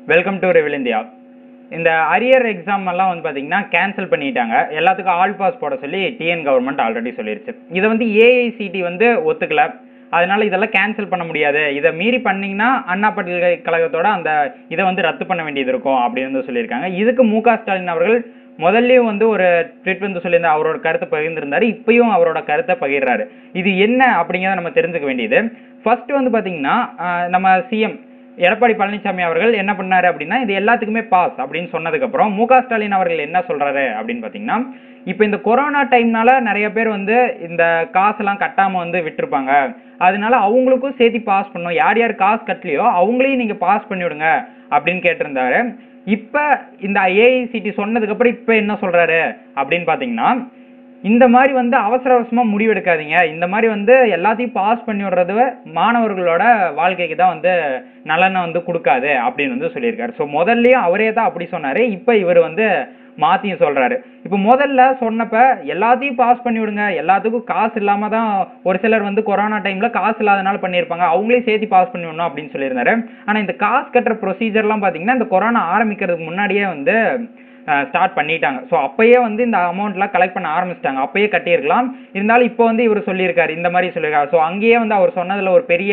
welcome to Revil India இந்த arrear exam எல்லாம் வந்து பார்த்தீங்கன்னா கேன்சல் பண்ணிட்டாங்க எல்லாத்துக்கும் ஆல் பாஸ் போட சொல்லி டிஎன் கவர்மெண்ட் ஆல்ரெடி சொல்லிருச்சு இதை வந்து ஏஐசிடி வந்து ஒத்துக்கல அதனால இதெல்லாம் கேன்சல் பண்ண முடியாது இதை மீறி பண்ணீங்கன்னா அண்ணா பல்கலைக்கழகத்தோட அந்த இதை வந்து ரத்து பண்ண வேண்டியது இருக்கும் அப்படின்னு வந்து சொல்லியிருக்காங்க இதுக்கு மு க ஸ்டாலின் அவர்கள் முதல்லயும் வந்து ஒரு ட்வீட் வந்து சொல்லியிருந்தார் அவரோட கருத்தை பகிர்ந்திருந்தாரு இப்பயும் அவரோட கருத்தை பகிர்றாரு இது என்ன அப்படிங்கிறத நம்ம தெரிஞ்சுக்க வேண்டியது ஃபர்ஸ்ட் வந்து பாத்தீங்கன்னா ஆஹ் நம்ம சிஎம் எடப்பாடி பழனிசாமி அவர்கள் என்ன பண்ணாரு அப்படின்னா இது எல்லாத்துக்குமே பாஸ் அப்படின்னு சொன்னதுக்கு அப்புறம் மு க ஸ்டாலின் அவர்கள் என்ன சொல்றாரு அப்படின்னு பாத்தீங்கன்னா இப்போ இந்த கொரோனா டைம்னால நிறைய பேர் வந்து இந்த காசெல்லாம் கட்டாம வந்து விட்டுருப்பாங்க அதனால அவங்களுக்கும் சேர்த்து பாஸ் பண்ணணும் யார் யார் காசு கட்டலையோ அவங்களையும் நீங்க பாஸ் பண்ணி விடுங்க அப்படின்னு கேட்டிருந்தாரு இப்ப இந்த ஏஐசிடி சொன்னதுக்கு அப்புறம் இப்ப என்ன சொல்றாரு அப்படின்னு பாத்தீங்கன்னா இந்த மாதிரி வந்து அவசர அவசரமா முடிவெடுக்காதீங்க இந்த மாதிரி வந்து எல்லாத்தையும் பாஸ் பண்ணி விடுறது மாணவர்களோட வாழ்க்கைக்கு தான் வந்து நலனை வந்து கொடுக்காது அப்படின்னு வந்து சொல்லியிருக்காரு ஸோ முதல்லயும் அவரே தான் அப்படி சொன்னாரு இப்ப இவர் வந்து மாத்தியும் சொல்றாரு இப்போ முதல்ல சொன்னப்ப எல்லாத்தையும் பாஸ் பண்ணி விடுங்க எல்லாத்துக்கும் காசு இல்லாம தான் ஒரு சிலர் வந்து கொரோனா டைம்ல காசு இல்லாதனால பண்ணியிருப்பாங்க அவங்களே சேர்த்து பாஸ் பண்ணி விடணும் அப்படின்னு சொல்லியிருந்தாரு ஆனா இந்த காசு கட்டுற ப்ரொசீஜர்லாம் பாத்தீங்கன்னா இந்த கொரோனா ஆரம்பிக்கிறதுக்கு முன்னாடியே வந்து ஸ்டார்ட் பண்ணிட்டாங்க ஸோ அப்பயே வந்து இந்த அமௌண்ட்லாம் கலெக்ட் பண்ண ஆரம்பிச்சிட்டாங்க அப்பயே கட்டியிருக்கலாம் இருந்தாலும் இப்போ வந்து இவர் சொல்லியிருக்காரு இந்த மாதிரி சொல்லியிருக்காரு ஸோ அங்கேயே வந்து அவர் சொன்னதுல ஒரு பெரிய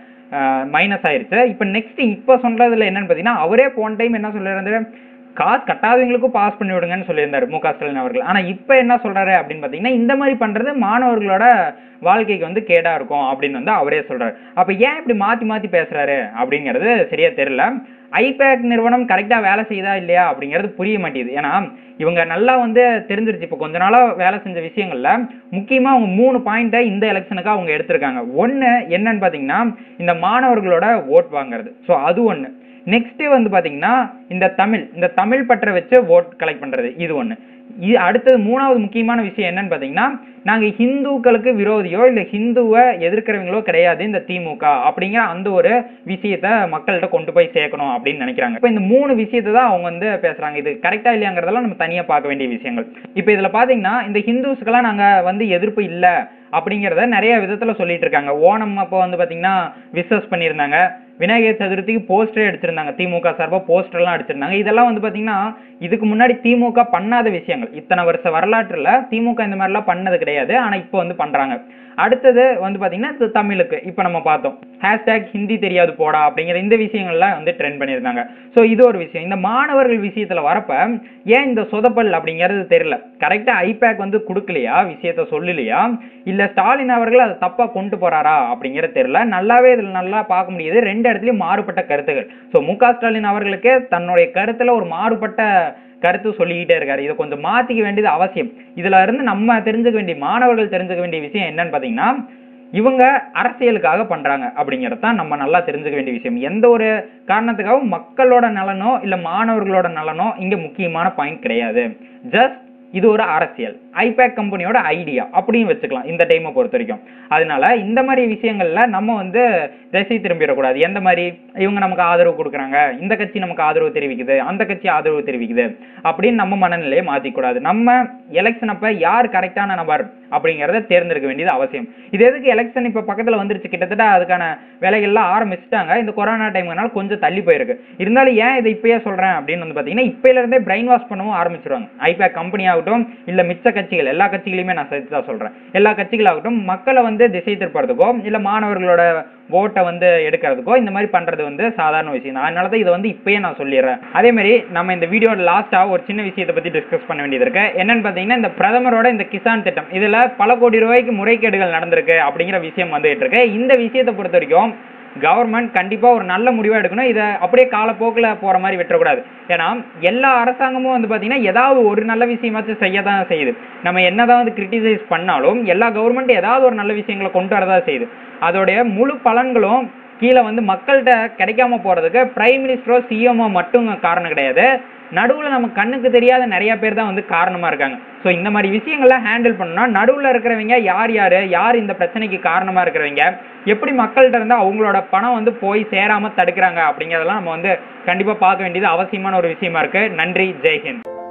மைனஸ் ஆயிருச்சு இப்போ நெக்ஸ்ட் இப்போ சொல்றதுல என்னன்னு பார்த்தீங்கன்னா அவரே போன டைம் என்ன சொல்லியிருந்தாரு காசு கட்டாதவங்களுக்கும் பாஸ் பண்ணி விடுங்கன்னு சொல்லியிருந்தாரு மு க ஸ்டாலின் அவர்கள் ஆனா இப்போ என்ன சொல்றாரு அப்படின்னு பார்த்தீங்கன்னா இந்த மாதிரி பண்றது மாணவர்களோட வாழ்க்கைக்கு வந்து கேடா இருக்கும் அப்படின்னு வந்து அவரே சொல்றாரு அப்ப ஏன் இப்படி மாத்தி மாத்தி பேசுறாரு அப்படிங்கிறது சரியா தெரியல ஐபேக் நிறுவனம் கரெக்டா வேலை செய்யுதா இல்லையா அப்படிங்கிறது புரிய மாட்டேங்குது ஏன்னா இவங்க நல்லா வந்து தெரிஞ்சிருச்சு இப்போ கொஞ்ச நாளா வேலை செஞ்ச விஷயங்கள்ல முக்கியமா அவங்க மூணு பாயிண்ட்டை இந்த எலெக்ஷனுக்கு அவங்க எடுத்திருக்காங்க ஒன்னு என்னன்னு பாத்தீங்கன்னா இந்த மாணவர்களோட ஓட் வாங்குறது ஸோ அது ஒண்ணு நெக்ஸ்ட் வந்து பாத்தீங்கன்னா இந்த தமிழ் இந்த தமிழ் பற்ற வச்சு ஓட் கலெக்ட் பண்றது இது ஒண்ணு இது அடுத்தது மூணாவது முக்கியமான விஷயம் என்னன்னு பாத்தீங்கன்னா நாங்க ஹிந்துக்களுக்கு விரோதியோ இல்ல ஹிந்துவை எதிர்க்கிறவங்களோ கிடையாது இந்த திமுக அப்படிங்கிற அந்த ஒரு விஷயத்த மக்கள்கிட்ட கொண்டு போய் சேர்க்கணும் அப்படின்னு நினைக்கிறாங்க இப்ப இந்த மூணு விஷயத்தை தான் அவங்க வந்து பேசுறாங்க இது கரெக்டா இல்லையாங்கிறதெல்லாம் நம்ம தனியா பார்க்க வேண்டிய விஷயங்கள் இப்ப இதுல பாத்தீங்கன்னா இந்த ஹிந்துஸ்க்கெல்லாம் நாங்க வந்து எதிர்ப்பு இல்ல அப்படிங்கிறத நிறைய விதத்துல சொல்லிட்டு இருக்காங்க ஓணம் அப்போ வந்து பாத்தீங்கன்னா விசஸ் பண்ணியிருந்தாங்க விநாயகர் சதுர்த்திக்கு போஸ்டரே அடிச்சிருந்தாங்க திமுக சார்பா போஸ்டர் எல்லாம் அடிச்சிருந்தாங்க இதெல்லாம் வந்து பாத்தீங்கன்னா இதுக்கு முன்னாடி திமுக பண்ணாத விஷயங்கள் இத்தனை வருஷ வரலாற்றுல திமுக இந்த மாதிரிலாம் பண்ணது கிடையாது ஆனா இப்போ வந்து பண்றாங்க அடுத்தது வந்து பாத்தீங்கன்னா இது தமிழுக்கு இப்போ நம்ம பார்த்தோம் ஹேஷ்டேக் ஹிந்தி தெரியாது போடா அப்படிங்கிற இந்த விஷயங்கள்லாம் வந்து ட்ரெண்ட் பண்ணியிருந்தாங்க ஸோ இது ஒரு விஷயம் இந்த மாணவர்கள் விஷயத்துல வரப்ப ஏன் இந்த சொதப்பல் அப்படிங்கிறது தெரியல கரெக்டா ஐபேக் வந்து கொடுக்கலையா விஷயத்த சொல்லலையா இல்ல ஸ்டாலின் அவர்கள் அதை தப்பா கொண்டு போறாரா அப்படிங்கிறது தெரியல நல்லாவே இதுல நல்லா பார்க்க முடியுது ரெண்டு இடத்துலயும் மாறுபட்ட கருத்துகள் ஸோ மு க ஸ்டாலின் அவர்களுக்கு தன்னுடைய கருத்துல ஒரு மாறுபட்ட கருத்து சொல்லிக்கிட்டே இருக்காரு இதை கொஞ்சம் மாத்திக்க வேண்டியது அவசியம் இதுல இருந்து நம்ம தெரிஞ்சுக்க வேண்டிய மாணவர்கள் தெரிஞ்சுக்க வேண்டிய விஷயம் என்னன்னு பாத்தீங்கன்னா இவங்க அரசியலுக்காக பண்றாங்க அப்படிங்கறது தான் நம்ம நல்லா தெரிஞ்சுக்க வேண்டிய விஷயம் எந்த ஒரு காரணத்துக்காகவும் மக்களோட நலனோ இல்ல மாணவர்களோட நலனோ இங்க முக்கியமான பாயிண்ட் கிடையாது ஜஸ்ட் இது ஒரு அரசியல் ஐபேக் கம்பெனியோட ஐடியா அப்படியும் வச்சுக்கலாம் இந்த டைமை பொறுத்த வரைக்கும் அதனால இந்த மாதிரி விஷயங்கள்ல நம்ம வந்து திசை திரும்பிடக்கூடாது எந்த மாதிரி இவங்க நமக்கு ஆதரவு கொடுக்குறாங்க இந்த கட்சி நமக்கு ஆதரவு தெரிவிக்குது அந்த கட்சி ஆதரவு தெரிவிக்குது அப்படின்னு நம்ம மனநிலையை மாத்திக்கூடாது நம்ம எலெக்ஷன் அப்ப யார் கரெக்டான நபர் அப்படிங்கறத தேர்ந்தெடுக்க வேண்டியது அவசியம் இது எதுக்கு எலெக்ஷன் இப்ப பக்கத்துல வந்துருச்சு கிட்டத்தட்ட அதுக்கான வேலைகள்லாம் ஆரம்பிச்சுட்டாங்க இந்த கொரோனா டைம்னால கொஞ்சம் தள்ளி போயிருக்கு இருந்தாலும் ஏன் இதை இப்பயே சொல்றேன் அப்படின்னு வந்து பாத்தீங்கன்னா இப்பயில இருந்தே பிரைன் வாஷ் பண்ணவும் ஆரம்பிச்சிருவாங்க ஐபேக் கம்பெனி ஆகட்டும் இல்ல மிச்ச கட்சிகள் எல்லா கட்சிகளையுமே நான் சேர்த்து தான் சொல்றேன் எல்லா கட்சிகளாகட்டும் மக்களை வந்து திசை திருப்பறதுக்கோ இல்ல மாணவர்களோட ஓட்டை வந்து எடுக்கிறதுக்கோ இந்த மாதிரி பண்றது வந்து சாதாரண விஷயம் தான் அதனால தான் இதை வந்து இப்பயே நான் சொல்லிடுறேன் அதே மாதிரி நம்ம இந்த வீடியோட லாஸ்டா ஒரு சின்ன விஷயத்தை பத்தி டிஸ்கஸ் பண்ண வேண்டியது இருக்கு என்னன்னு பாத்தீங்கன்னா இந்த பிரதமரோட இந்த கிசான் திட்டம் இதுல பல கோடி ரூபாய்க்கு முறைகேடுகள் நடந்திருக்கு அப்படிங்கிற விஷயம் வந்துகிட்டு இருக்கு இந்த விஷயத்தை பொறுத்த வரைக்கும் கவர்மெண்ட் கண்டிப்பா ஒரு நல்ல முடிவா எடுக்கணும் இதை அப்படியே காலப்போக்கில் போற மாதிரி விட்டுறக்கூடாது ஏன்னா எல்லா அரசாங்கமும் வந்து பாத்தீங்கன்னா ஏதாவது ஒரு நல்ல விஷயமாச்சும் செய்ய தான் செய்யுது நம்ம என்னதான் வந்து கிரிட்டிசைஸ் பண்ணாலும் எல்லா கவர்மெண்ட் ஏதாவது ஒரு நல்ல விஷயங்களை கொண்டு வரதான் செய்யுது அதோடைய முழு பலன்களும் கீழே வந்து மக்கள்கிட்ட கிடைக்காம போறதுக்கு பிரைம் மினிஸ்டரோ சிஎம்ஓ மட்டும் காரணம் கிடையாது நடுவுல நம்ம கண்ணுக்கு தெரியாத நிறைய பேர் தான் வந்து காரணமா இருக்காங்க ஸோ இந்த மாதிரி விஷயங்கள்லாம் ஹேண்டில் பண்ணணும்னா நடுவுல இருக்கிறவங்க யார் யாரு யார் இந்த பிரச்சனைக்கு காரணமா இருக்கிறவங்க எப்படி மக்கள்கிட்ட இருந்து அவங்களோட பணம் வந்து போய் சேராம தடுக்கிறாங்க அப்படிங்கிறதெல்லாம் நம்ம வந்து கண்டிப்பா பார்க்க வேண்டியது அவசியமான ஒரு விஷயமா இருக்கு நன்றி ஜெய்ஹிந்த்